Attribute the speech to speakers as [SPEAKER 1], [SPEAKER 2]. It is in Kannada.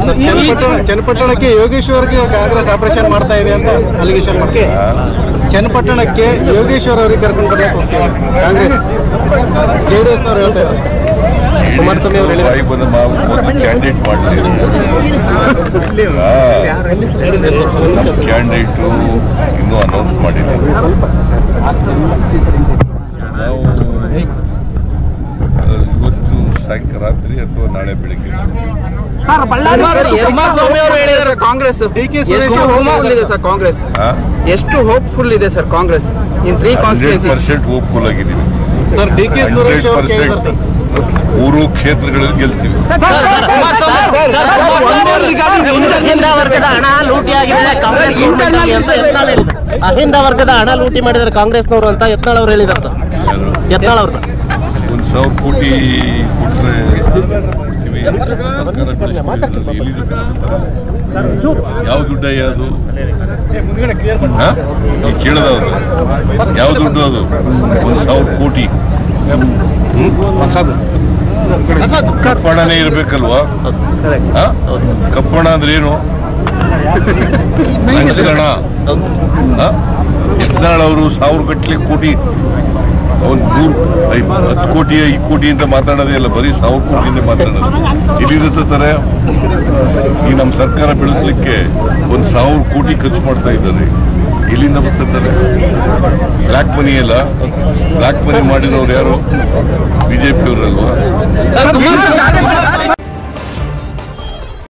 [SPEAKER 1] ಚನ್ನಪಟ್ಟಣ ಚನ್ನಪಟ್ಟಣಕ್ಕೆ ಯೋಗೇಶ್ವರ್ಗೆ ಕಾಂಗ್ರೆಸ್ ಆಪರೇಷನ್ ಮಾಡ್ತಾ ಇದೆ ಅಂತ ಅಲಿಗೇಷನ್ ಮಾಡ್ತಾರೆ ಚನ್ನಪಟ್ಟಣಕ್ಕೆ ಯೋಗೇಶ್ವರ್ ಅವರಿಗೆ ಕರ್ಕೊಂಡು ಬರಬೇಕು ಕಾಂಗ್ರೆಸ್ ಜೆ ಡಿ ಎಸ್ನವ್ರು ಹೇಳ್ತಾ ಇದ್ದಾರೆ ಕುಮಾರಸ್ವಾಮಿ ಅವರು ಹೇಳಿದ್ದಾರೆ
[SPEAKER 2] ಬಾಯಿಗೆ ಬಂದ ಮಾವು ಮೊದಲು ಕ್ಯಾಂಡಿಡೇಟ್ ಮಾಡಲಿ ನಮ್ಮ ಕ್ಯಾಂಡಿಡೇಟು ಇನ್ನೂ ಅನೌನ್ಸ್ ಮಾಡಿಲ್ಲ ನಾವು ಆ, ಇವತ್ತು ಸಾಯಂಕಾಲ ರಾತ್ರಿ ಅಥವಾ ನಾಳೆ ಬೆಳಿಗ್ಗೆ
[SPEAKER 3] ಕುಮಾರಸ್ವಾಮಿ ಅವರು ಹೇಳಿದ್ದಾರೆ ಕಾಂಗ್ರೆಸ್
[SPEAKER 1] ಡಿ ಕೆ ಸುರೇಶ್
[SPEAKER 3] ಎಷ್ಟು
[SPEAKER 1] ಅವರು
[SPEAKER 3] ಹೋಪ್ಫುಲ್ ಇದೆ ಸರ್ ಕಾಂಗ್ರೆಸ್ ಎಷ್ಟು ಹೋಪ್ಫುಲ್ ಇದೆ sir Congress in three
[SPEAKER 2] hundred
[SPEAKER 3] constituencies
[SPEAKER 2] percent hopeful ಆಗಿದ್ದೀವಿ
[SPEAKER 1] ಸರ್ ಡಿ ಕೆ ಸುರೇಶ್ ಅವರು ಕೇಳಿದ್ದಾರೆ ಸರ್
[SPEAKER 2] ಮೂರು ಕ್ಷೇತ್ರಗಳಲ್ಲಿ ಗೆಲ್ತೀವಿ
[SPEAKER 4] ಅಹಿಂದ ವರ್ಗದ ಹಣ ಲೂಟಿಯಾಗಿದೆ ಕಾಂಗ್ರೆಸ್ ಗೌರ್ಮೆಂಟ್ನಲ್ಲಿ ಅಂತ ಯತ್ನಾಳ್ ಹೇಳಿದ್ದಾರೆ. ಅಹಿಂದ ವರ್ಗದ ಹಣ ಲೂಟಿ ಮಾಡಿದ್ದಾರೆ ಕಾಂಗ್ರೆಸ್ನವರು ಅಂತ ಯತ್ನಾಳ್ ಅವರು ಹೇಳಿದ್ದಾರೆ ಸರ್ ಯತ್ನಾಳ್ ಅವರು
[SPEAKER 2] ಒಂದು ಸಾವಿರ ಕೋಟಿ ಕೊಟ್ಟರೆ ಕೊಡ್ತೀವಿ ಸರ್ಕಾರ ಬೆಳೆಸ್ತೀವಿ. ಎಲ್ಲಿಂದ ತಗೊಂಡ್ಬರ್ತಾರೆ? ಯಾವ ದುಡ್ಡಯ್ಯ ಅದು ಹಾ? ನೀವು ಕೇಳೋದು ಯಾವ ದುಡ್ಡು ಅದು ಒಂದು ಸಾವಿರ ಕೋಟಿ ಕಪ್ಪಣನೇ ಇರ್ಬೇಕಲ್ವಾ ಹಾ? ಕಪ್ಪಣ ಅಂದ್ರೆ ಏನು ಲಂಚಗಣ ಯತ್ನಾಳ್ ಅವರು ಸಾವಿರ ಗಟ್ಟಲೆ ಕೋಟಿ ಒಂದು ಮೂರು ಐ- ಹತ್ತು ಕೋಟಿ ಐದು ಕೋಟಿ ಅಂತ ಮಾತಾಡೋದೇ ಇಲ್ಲ ಬರೀ ಸಾವಿರ ಕೋಟಿಯಿಂದ ಮಾತಾಡೋದು ಎಲ್ಲಿಂದ ತರ್ತಾರೆ ಈ ನಮ್ಮ ಸರ್ಕಾರ ಬೆಳೆಸಲಿಕ್ಕೆ ಒಂದು ಸಾವಿರ ಕೋಟಿ ಖರ್ಚು ಮಾಡ್ತಾ ಇದ್ದಾರೆ ಎಲ್ಲಿಂದ ಬರ್ತಿರ್ತಾರೆ ಬ್ಲ್ಯಾಕ್ ಮನಿ ಅಲ್ಲ ಬ್ಲ್ಯಾಕ್ ಮನಿ ಮಾಡಿರೋರು ಯಾರು ಬಿಜೆಪಿ ಅವರಲ್ವಾ